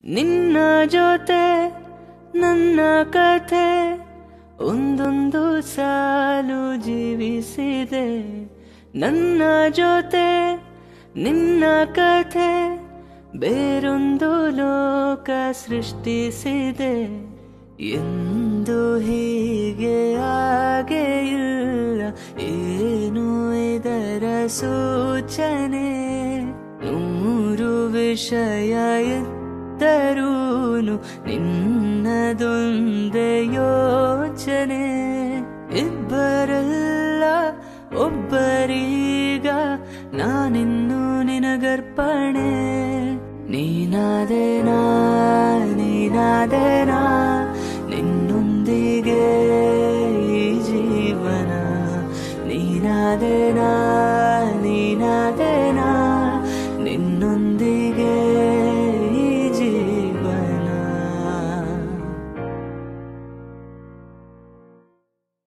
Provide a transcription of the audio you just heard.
ನಿನ್ನ ಜೊತೆ ನನ್ನ ಕಥೆ ಒಂದೊಂದು ಸಾಲು ಜೀವಿಸಿದೆ ನನ್ನ ಜೊತೆ ನಿನ್ನ ಕಥೆ ಬೇರೊಂದು ಲೋಕ ಸೃಷ್ಟಿಸಿದೆ ಎಂದು ಹೀಗೆ ಹಾಗೆ ಇಲ್ಲ ಏನು ಇದರ ಸೂಚನೆ ನೂರು ವಿಷಯ ಇದ್ದರೂನು ನಿನ್ನದೊಂದೇ ಯೋಚನೆ ಇಬ್ಬರಲ್ಲ ಒಬ್ಬರೀಗ ನಾನಿನ್ನು ನಿನಗರ್ಪಣೆ ನೀನಾದೇನಾ ನೀನಾದೇನಾ ನಿನ್ನೊಂದಿಗೆ ಈ ಜೀವನ ನೀನಾದೇನಾ